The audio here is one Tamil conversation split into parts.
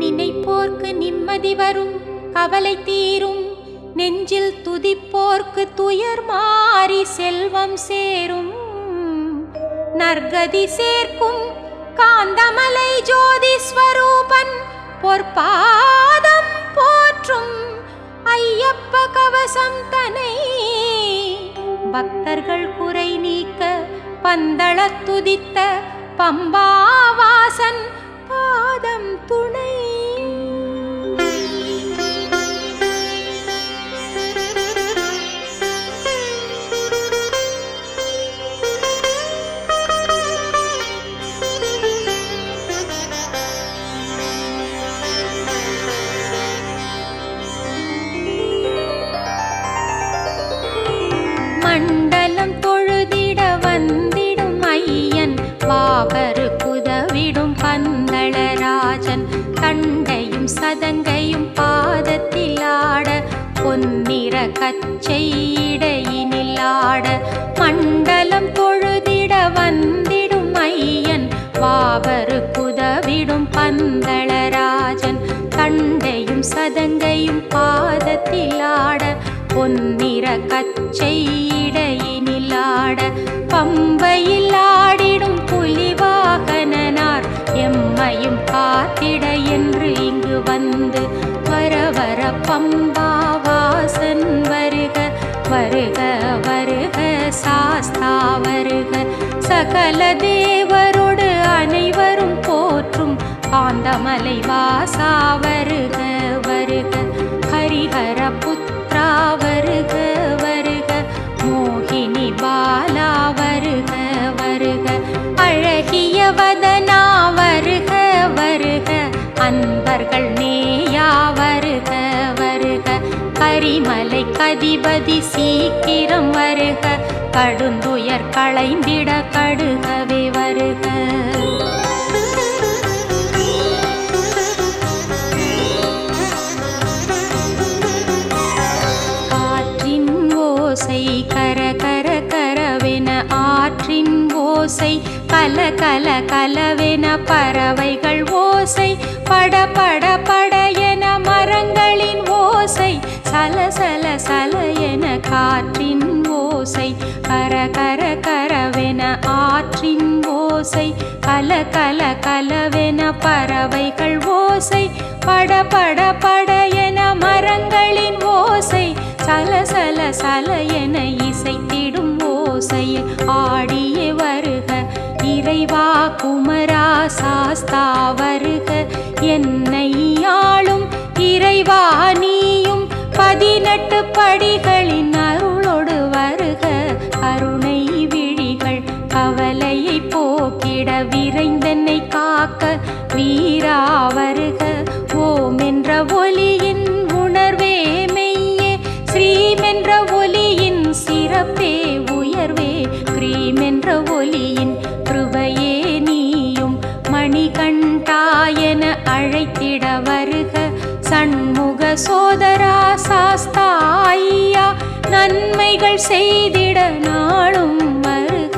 நினைப்போர்க்கு நிம்மதி வரும் கவலை தீரும் நெஞ்சில் துதிப்போர்க்கு துயர் மாறி செல்வம் சேரும் நற்கதி சேர்க்கும் காந்தமலை ஜோதி ஸ்வரூபன் பொற்பாதம் போற்றும் ஐயப்ப கவசம் தனை பக்தர்கள் குறை நீக்க பந்தளத் துதித்த பம்பாவாசன் பாதம் துணை மண்டலம் தொழுதிட வந்திடும் ஐயன் பாபரு குதவிடும் பந்தளராஜன் தண்டையும் சதங்கையும் பாதத்தில் ஆட பொன்னிற கச்சை இடையினில் ஆட மண்டலம் தொழுதிட வந்திடும் ஐயன் பாபரு குதவிடும் பந்தளராஜன் தண்டையும் சதங்கையும் பாதத்தில் ஆட பொன்னிற கச்சை இடையினில் ஆட பம்பையில் ஆடிடும் புலிவாகனார் எம்மையும் காத்திட என்று இங்கு வந்து வர வர பம்பாவாசன் வருக வருக வருக சாஸ்தா வருக சகல தேவரோடு அனைவரும் போற்றும் காந்தமலை வாசா வருக வருக ஹரிஹர புத்ரா வருக வருக மோகினி பாலா வருக வருக அழகிய வதனா வருக வருக அன்பர்கள் நேயா வருக வருக கரிமலை கதிபதி சீக்கிரம் வருக கடுந்துயர் களைந்திட கடுகவே வருக காற்றின் ஓசை கர கர கரவென ஆற்றின் ஓசை கல கல கலவென பறவைகள் ஓசை பட பட பட என மரங்களின் ஓசை சல சல சல என காற்றின் ஓசை கர கர கரவென ஆற்றின் ஓசை கல கல கலவென பறவைகள் ஓசை பட பட பட என மரங்களின் ஓசை சல சல சல என இசைத்திடும் ஓசையில் ஆடியே வருக இறைவா குமரா சாஸ்தா வருக என்னை ஆளும் இறைவா நீயும் பதினெட்டு படிகளின் அருளோடு வருக கருணை விழிகள் கவலையை போக்கிட விரைந்தென்னை காக்க வீரா வருக ஓம் என்ற ஒலியின் உணர்வே மெய்யே ஸ்ரீம் என்ற ஒலியின் சிறப்பே உயர்வே கிரீம் என்ற ஒலியின் கிருபையே நீயும் மணிகண்டாயன அழைத்திட வருக சண்முக சோதரா சாஸ்தா ஐயா நன்மைகள் செய்திட நாளும் வருக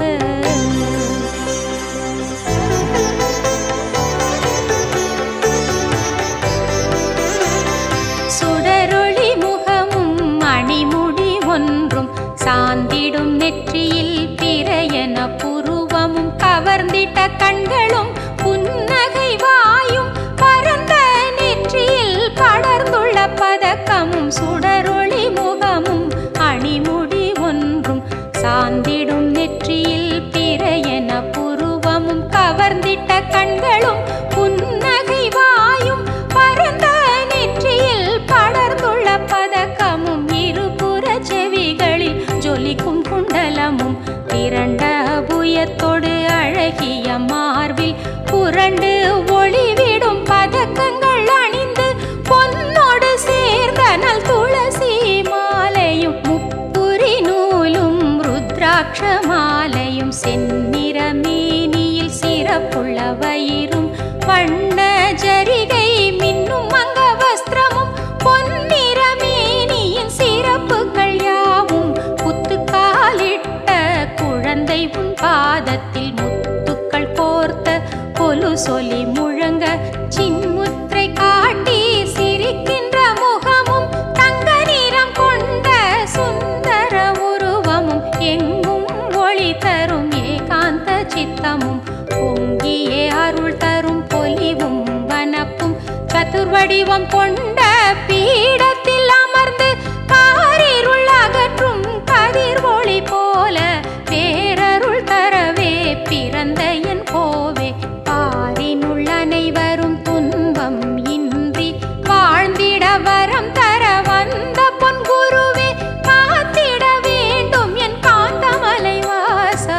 சுடரொளி முகமும் மணிமுடி ஒன்றும் சாந்திடும் நெற்றியில் பிறையன புருவமும் கவர்ந்திட்ட கண்களும் புன்னகை வாயும் பரந்த நெற்றியில் படர்ந்துள்ள பதக்கமும் சுடரொளி முகமும் அணிமுடி ஒன்றும் சாந்திடும் நெற்றியில் பிறையன புருவமும் கவர்ந்திட்ட கண்களும் புன்னகை வாயும் பரந்த நெற்றியில் படர்ந்துள்ள பதக்கமும் இருபுற செவிகளில் ஜொலிக்கும் குண்டலமும் திரண்ட புயத்தோடு அழகிய மார்பில் புரண்டு ஒளிவிடும் பதக்கங்கள் அணிந்து பொன்னோடு சேர்ந்த நல் துளசி மாலையும் முப்புரி நூலும் ருத்ராட்ச மாலையும் செந்நிற மேனியில் சிறப்புள்ள வயிறும் வண்ண ஜரிகை மின்னும் மங்க வஸ்திரமும் பொன்னிற மேனியின் சிறப்புகள் யாவும் புத்துக்காலிட்ட குழந்தை உன் பாதத்தில் முத்துக்கள் கோர்த்த கொலு சொல்லி முழங்க சின்முத்திரை கா சித்தமும் பொங்கியே அருள் தரும் பொலிவும் வனப்பும் சதுர்வடிவம் கொண்ட பீடத்தில் அமர்ந்து காரிருள் அகற்றும் கதிர் ஒளி போல பேரருள் தரவே பிறந்த என் கோவே பாரினுள் அனைவரும் துன்பம் இன்றி வாழ்ந்திட வரம் தர வந்த பொன் குருவே காத்திட வேண்டும் என் காந்தமலை வாசா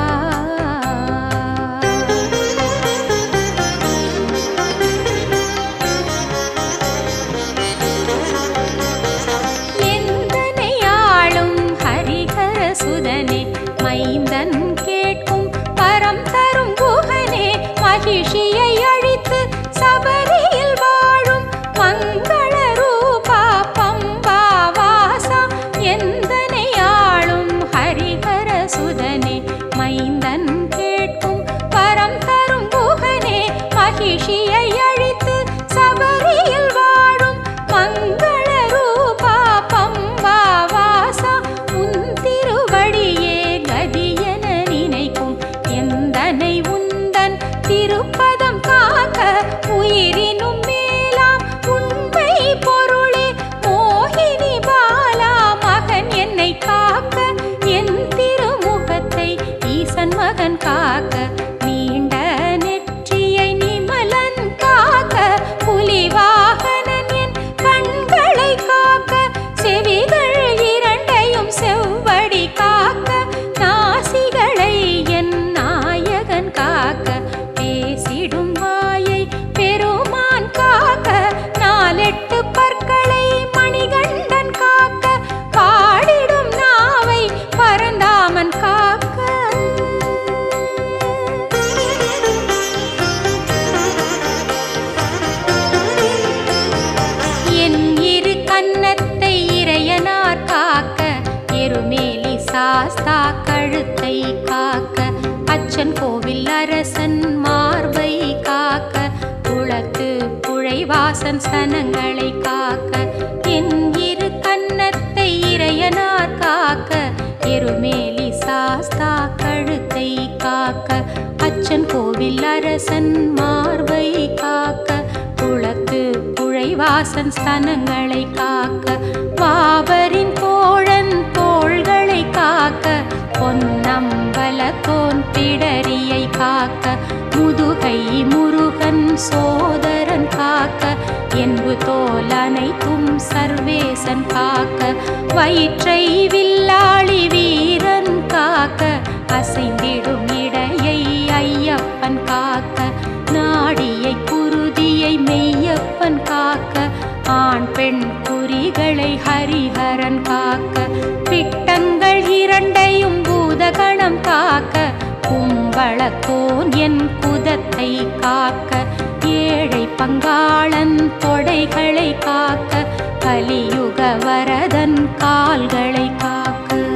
எந்தனை ஆளும் ஹரிஹர சுதனே மைந்தன் கேட்கும் பரம் தரும் குகனே மகிஷியை அழித்து சபரியில் வாழும் மங்கள ரூபா பம்பா வாசா எந்தனை ஆளும் ஹரிஹர சுதனே மைந்தன் கேட்கும் பரம் தரும் குகனே மகிஷியை அழித்து சபரியில் வாழும் மங்கள ரூபா பம்பா வாசா உன் திருவடியே கதியென நினைக்கும் எந்தனை உந்தன் திருப்பதம் காக்க உயிரினும் மேலாம் உண்மை பொருளே மோகினி பாலா மகன் என்னை காக்க என் திருமுகத்தை ஈசன் மகன் காக்க நீண்ட நெற்றியை நிமலன் காக்க புலிவாகனன் என் கண்களை காக்க செவிகள் இரண்டையும் செவ்வடி காக்க நாசிகளை என் நாயகன் காக்க பேசிடும் வாயை பெருமான் காக்க நாலெட்டு பற்களை மணிகண்டன் காக்க பாடிடும் நாவை பரந்தாமன் காக்க என் இரு கன்னத்தை இறையனார் காக்க எருமேலி சாஸ்தா கழுத்தை காக்க அச்சன் கோவில் அரசன் மார்பை காக்க குளத்து புழைவாசன் சனங்களை காக்க என் இரு கன்னத்தை இறையனார் காக்க எருமேலி சாஸ்தா கழுத்தை காக்க அச்சன் கோவில் அரசன் மார்பை காக்க குளத்து புழைவாசன் ஸ்தனங்களை காக்க வாபரின் தோழன் தோள்களை காக்க பொன்னம்பல தோன் பிடரியை காக்க முதுகை முருகன் சோதரன் காக்க என்பு தோல் அனைத்தும் சர்வேசன் காக்க வயிற்றை வில்லாளி வீரன் காக்க அசைந்திடும் இடையை ஐயப்பன் காக்க நாடியை குருதியை மெய்யப்பன் காக்க ஆண் பெண் குறிகளை ஹரிஹரன் காக்க பிட்டங்கள் இரண்டையும் பூதகணம் காக்க கும்பளத்தோன் என் குதத்தை காக்க ஏழை பங்காளன் தொடைகளை காக்க கலியுக வரதன் கால்களை காக்க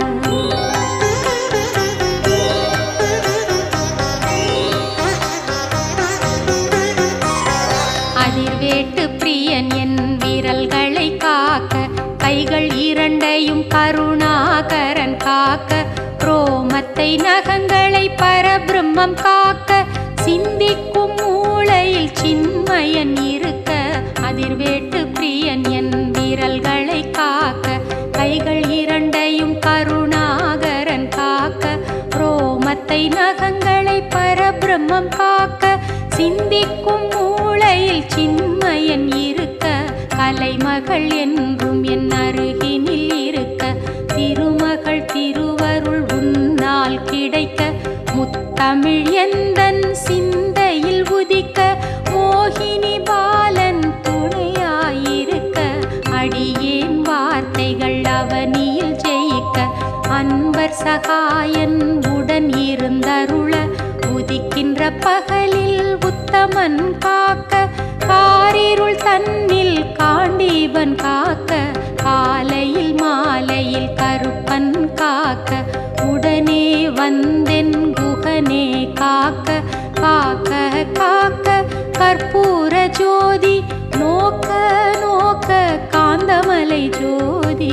அதிர்வேட்டு பிரியன் என் விரல்களை காக்க கைகள் இரண்டையும் கருணாகரன் காக்க ரோமத்தை நகங்களை பரபிரம்மம் காக்க சிந்திக்கும் மூளையில் சின்மயன் இருக்க அதிர்வேட்டு பிரியன் என் விரல்களை காக்க கைகள் இரண்டையும் கருணாகரன் காக்க ரோமத்தை நகங்களை பரபிரம்மம் காக்க சிந்திக்கும் மூளையில் சின்மயன் இருக்க கலைமகள் என்றும் என் அருகினில் இருக்க திருமகள் திருவருள் உன்னால் கிடைக்க முத்தமிழ் எந்தன் சிந்தையில் உதிக்க மோகினி பாலன் துணையாயிருக்க அடியேன் வார்த்தைகள் அவனியில் ஜெயிக்க அன்பர் சகாயன் உடன் இருந்தருள உதிக்கின்ற பகலில் உத்தமன் காக்க காரிருள் தன்னில் காண்டீபன் காக்க காலையில் மாலையில் கருப்பன் காக்க உடனே வந்தென் குகனே காக்க காக்க காக்க கற்பூர ஜோதி நோக்க நோக்க காந்தமலை ஜோதி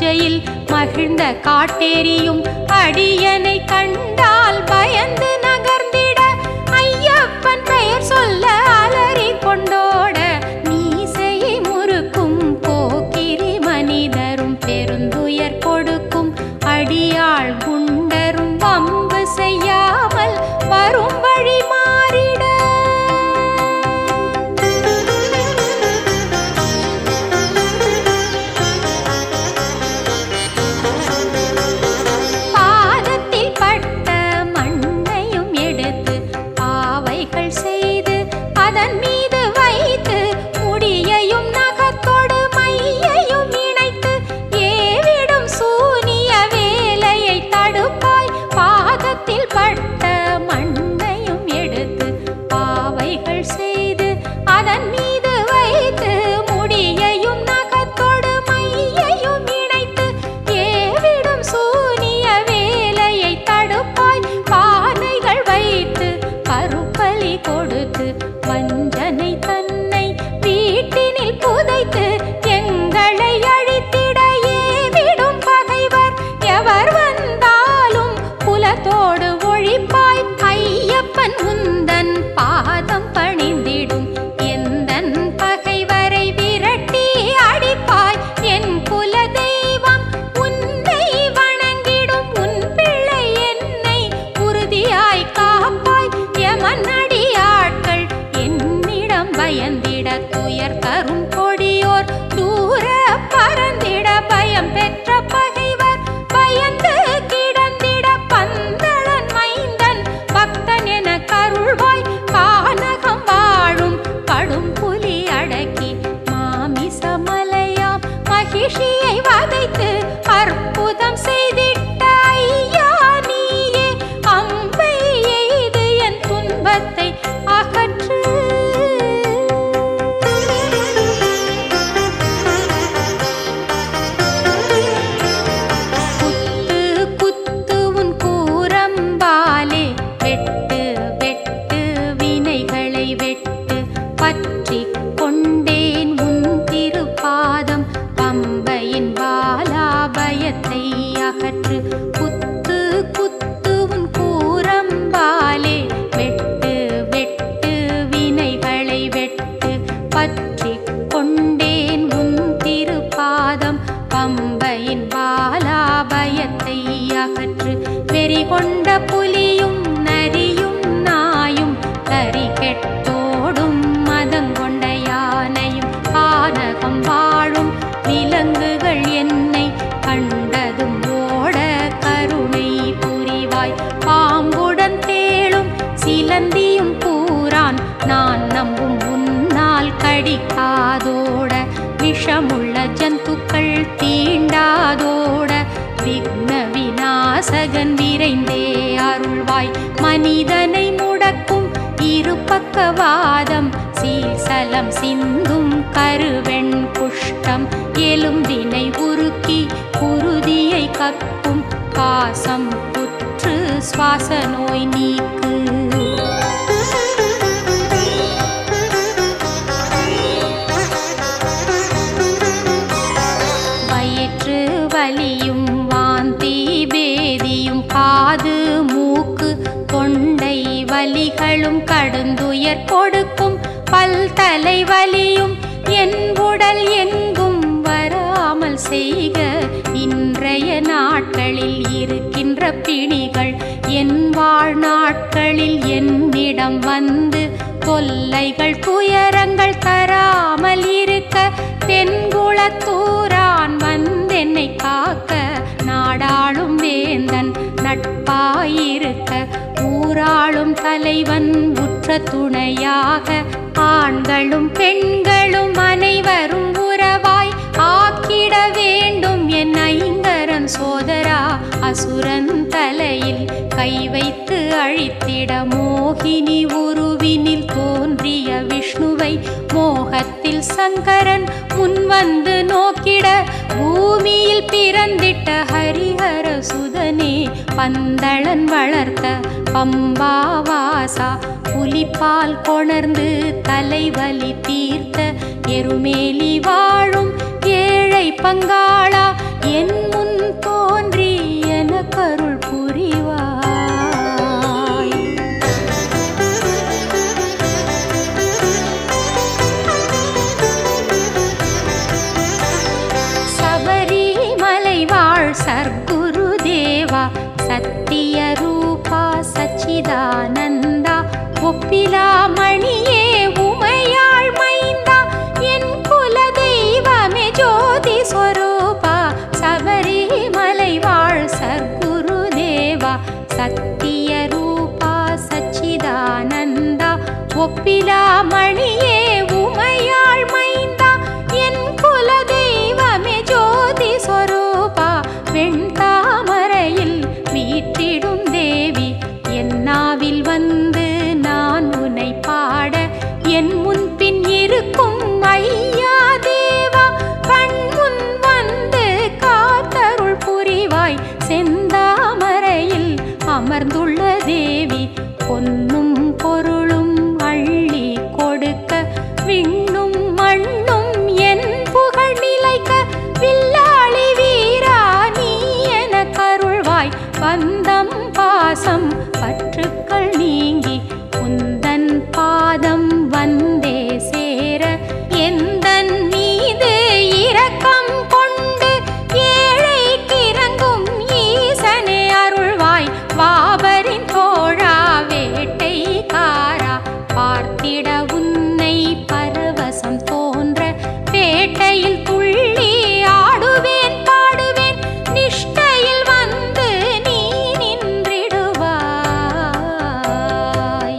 பூஜையில் மகிழ்ந்த காட்டேரியும் அடியனை கண்டால் பயந்து நகர்ந்திட ஐயப்பன் பெயர் சொல்ல அலறி கொண்டோட மீசையை முறுக்கும் போக்கிரி மனிதரும் பெருந்துயர் கொடுக்கும் அடியாள் குண்டரும் வம்பு செய்யாமல் வரும் வழி மாறிட பாதத்தில் பட்ட மண்ணையும் எடுத்து பாவைகள் செய்து அதன் மீது வைத்து முடியையும் நகத்தோடு மையையும் இணைத்து ஏவிடும் சூனிய வேலையை தடுப்பாய் பாதத்தில் பட்ட மண்ணையும் எடுத்து பாவைகள் செய்து அதன் மீது வைத்து முடியையும் நகத்தோடு மையையும் இணைத்து ஏவிடும் சூனிய வேலையை தடுப்பாய் பானைகள் வைத்து கருப்பலி கொடுத்து வஞ்சனை தன்னை வீட்டினில் புதைத்து எங்களை அழித்திட ஏவிடும் பகைவர் எவர் வந்தாலும் குலத்தோடு ஒழிப்பாய் ஐயப்பன் உந்தன் பாதம் பணிந்திடும் எந்தன் பகைவரை விரட்டி அடிப்பாய் என் குல தெய்வம் உன்னை வணங்கிடும் உன் பிள்ளை என்னை உறுதியாய் காப்பாய் எமன் அடியாட்கள் என்னிடம் பயந்திட துயர் தரும் கொடியோர் தூர பறந்திட பயம் பெற்ற பகைவர் பயந்து கிடந்திட பந்தளன் மைந்தன் பக்தன் என கருள்வாய் கானகம் வாழும் கடும் புலி அடக்கி மாமிசமலையாம் மகிஷியை வதைத்து அற்புதம் செய்திட்ட ஐயா நீயே அம்பை எய்து என் துன்பத்தை அகற்று குத்து குத்து உன் கூரம்பாலே வெட்டு வெட்டு வினைகளை வெட்டு பற்றி கொண்டேன் உன் திருப்பாதம் பம்பையின் பாலாபயத்தை அகற்று குத்து குத்து உன் கூரம்பாலே வெட்டு வெட்டு வினைகளை வெட்டு பற்றி கொண்டேன் உன் திருப்பாதம் பம்பையின் பாலாபயத்தை அகற்று வெறி கொண்ட புலியும் நரியும் நாயும் கரி கெட்டோடும் மதங்கொண்ட யானையும் ஆனகம் வாழும் விலங்குகள் என்னை கண்டதும் ஓட கருணை புரிவாய் பாம்புடன் தேளும் சிலந்தியும் கூறான் நான் நம்பும் உன்னால் கடிக்காதோட விஷமுள்ள ஜந்துக்கள் தீண்டாதோட விக்ன விநாசகன் விரைந்தே அருள்வாய் மனிதனை முடக்கும் இரு பக்கவாதம் சீசலம் சிந்தும் கருவெண் குஷ்டம் எலும்பினை உருக்கி குருதியை கக்கும் காசம் புற்று சுவாச நோய் நீக்கு வயிற்று வலியும் வாந்தி பேதியும் காது மூக்கு தொண்டை வலிகளும் கடுந்துயர் கொடுக்கும் பல் தலை வலியும் என் உடல் எங்கும் வராமல் செய்க இன்றைய நாட்களில் இருக்கின்ற பிணிகள் என் வாழ்நாட்களில் என்னிடம் வந்து தொல்லைகள் துயரங்கள் தராமல் இருக்க தென்குளத்தூரான் வந்தென்னை காக்க நாடாளும் வேந்தன் நட்பாயிருக்க ஊராளும் தலைவன் உற்ற துணையாக ஆண்களும் பெண்களும் அனைவரும் உறவாய் ஆக்கிட வேண்டும் என் ஐங்கரன் சோதரா அசுரன் தலையில் கை வைத்து அழித்திட மோகினி உருவினில் தோன்றிய விஷ்ணுவை மோகத்தில் சங்கரன் முன்வந்து நோக்கிட பூமியில் பிறந்திட்ட ஹரிஹர சுதனே பந்தளன் வளர்த்த பம்பாவாசா புலிப்பால் கொணர்ந்து தலைவலி தீர்த்த எருமேலி வாழும் ஏழை பங்காளா என் முன் தோன்றி எனக்கருள் புரிவாய் சபரிமலை வாழ் சர்க்குரு தேவா சத்திய ரூபா சச்சிதானந்தா ஒப்பிலா மணியே உமையாள் மைந்தா என் குல தெய்வமே ஜோதி ஸ்வரூபா சபரிமலை வாழ் சர்க்குரு தேவா சத்திய ரூபா சச்சிதானந்தா ஒப்பிலா மணியே உமையாள் மைந்தா என் குல தெய்வமே ஜோதி ஸ்வரூபா வெண்தாமரையில் வீற்றிடும் தேவி என் நாவில் வந்து நான் உன்னை பாட என் முன்பின் இருக்கும் ஐயா தேவா கண் முன் வந்து காத்தருள் புரிவாய் செந்தாமரையில் அமர்ந்துள்ள தேவி பொன்னும் பொருளும் அள்ளி கொடுக்க விண்ணும் மண்ணும் என் புகழ் நிலைக்க வில்லாளி வீரா நீ என கருள்வாய் பந்தம் பாசம் பற்றுக்கள் நீங்கி உந்தன் பாதம் வந்தே சேர எந்தன் மீது இரக்கம் கொண்டு ஏழை கிறங்கும் ஈசனே அருள்வாய் வாபரின் தோழா வேட்டை காரா பார்த்திட உன்னை பரவசம் தோன்ற பேட்டையில் துள்ளி ஆடுவேன் பாடுவேன் நிஷ்டையில் வந்து நீ நின்றிடுவாய்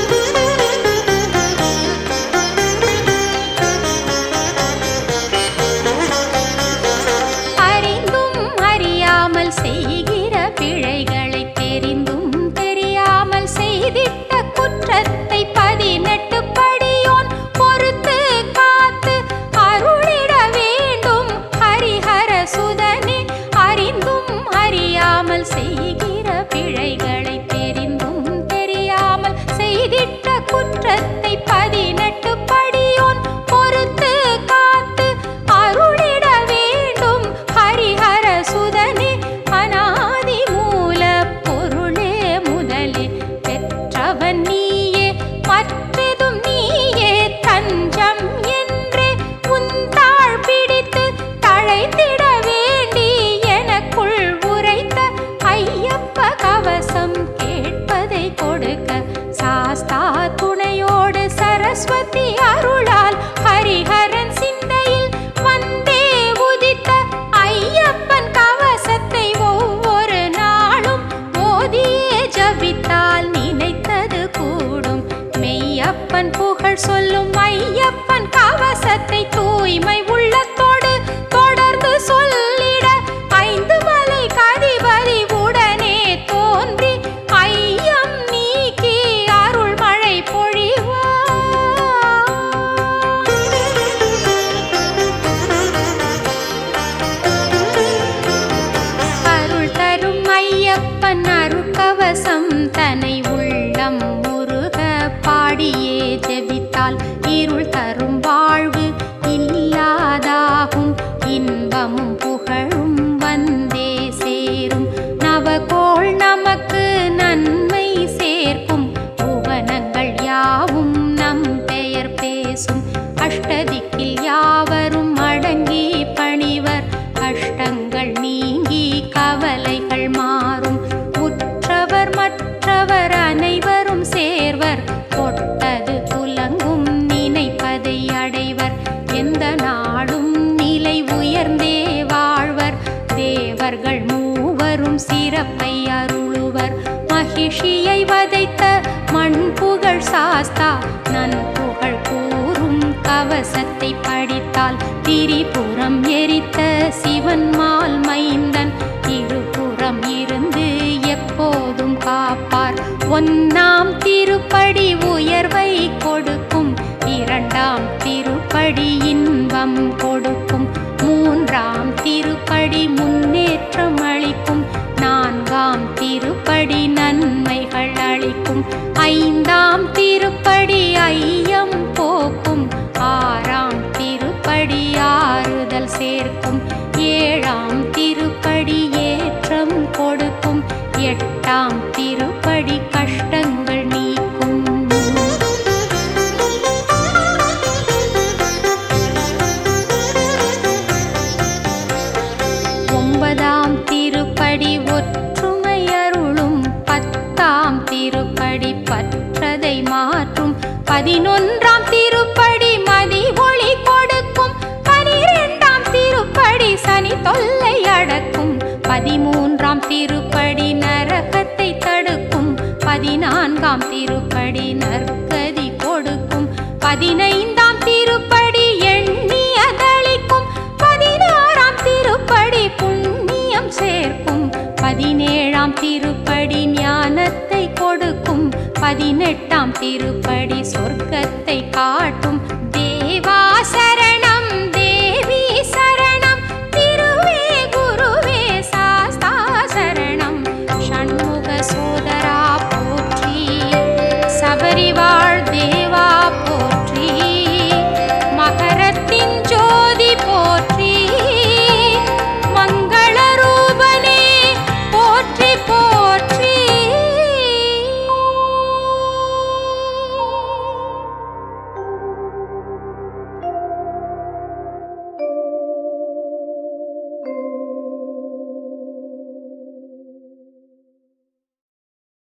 அறிந்தும் அறியாமல் செய்கிற பிழைகளை தெரிந்தும் தெரியாமல் செய்திட்ட குற்றத்தை பதினெட்டு படியோன் பொறுத்து காத்து அருளிட வேண்டும் ஹரிஹர சுதனே அறிந்தும் அறியாமல் செய்கிற பிழைகளை தெரிந்தும் தெரியாமல் செய்திட்ட குற்றத்தை பதினெட்டு படியோன் பொறுத்து காத்து அருளிட வேண்டும் ஹரிஹர சுதனே அநாதி மூல பொருளே முதலே பெற்றவன் நீயே மற்றதும் நீயே தஞ்சம் என்றே உன் தாழ் பிடித்து தழைத்திட வேண்டி எனக்குள் உரைத்த ஐயப்ப கவசம் கேட்பதை கொடுக்க சாஸ்தா துணையோடு சரஸ்வதி அருளால் ஹரிஹரன் சிந்தையில் வந்தே உதித்த ஐயப்பன் கவசத்தை ஒவ்வொரு நாளும் ஓதியே ஜபித்தால் நினைத்தது கூடும் மெய்யப்பன் புகழ் சொல்லும் ஐயப்பன் கவசத்தை தூய்மை உள்ளத்தோடு தொடர்ந்து சொல்லிட ஐந்து மலை கதிபதி உடனே தோன்றி ஐயம் நீக்கி அருள் மழை பொழிவார் அருள் தரும் ஐயப்பன் அருக்கவசம் தனை உள்ளம் முருக பாடியே ஜெபித்தால் இருள் தரும் வாழ்வு இல்லாதாகும் இன்பமும் புகழும் வந்தே சேரும் நவகோள் நமக்கு நன்மை சேர்க்கும் புவனங்கள் யாவும் நம் பெயர் பேசும் அஷ்டதிக்கில் யாவரும் அடங்கி பணிவர் கஷ்டங்கள் நீங்கி கவலைகள் மாறும் உற்றவர் மற்றவர் அனைவரும் சேர்வர் தொட்டது துலங்கும் நினைப்பதை அடைவர் எந்த நாளும் நிலை உயர்ந்தே வாழ்வர் தேவர்கள் மூவரும் சிறப்பை அருளுவர் மகிஷியை வதைத்த மண் புகழ் சாஸ்தா நன் புகழ் கூறும் கவசத்தை படித்தால் திரிபுரம் எரித்த சிவன் மால் மைந்தன் இருபுறம் இருந்து எப்போதும் காப்பார் ஒன்னாம் திருப்படி உயர்வை கொடுக்கும் இரண்டாம் திருப்படி இன்பம் கொடுக்கும் மூன்றாம் திருப்படி முன்னேற்றம் அளிக்கும் நான்காம் திருப்படி நன்மைகள் அளிக்கும் ஐந்தாம் திருப்படி ஐயம் போக்கும் ஆறாம் திருப்படி திருப்படி ஆறுதல் சேர்க்கும் ஏழாம் திருப்படி ஏற்றம் கொடுக்கும் எட்டாம் திருப்படி கஷ்டங்கள் நீக்கும் ஒன்பதாம் திருப்படி ஒற்றுமை அருளும் பத்தாம் திருப்படி பற்றதை மாற்றும் பதினொன்றாம் திருப்படி மதி ஒளி கொடுக்கும் பனிரெண்டாம் திருப்படி சனி தொல்லை அடக்கும் பதிமூன்றாம் திருப்படி நரகத்தை தடுக்கும் பதினான்காம் திருப்படி நற்கதி கொடுக்கும் பதினைந்தாம் திருப்படி எண்ணியதளிக்கும் பதினாறாம் திருப்படி புண்ணியம் சேர்க்கும் பதினேழாம் திருப்படி ஞானத்தை கொடுக்கும் பதினெட்டாம் திருப்படி சொர்க்கத்தை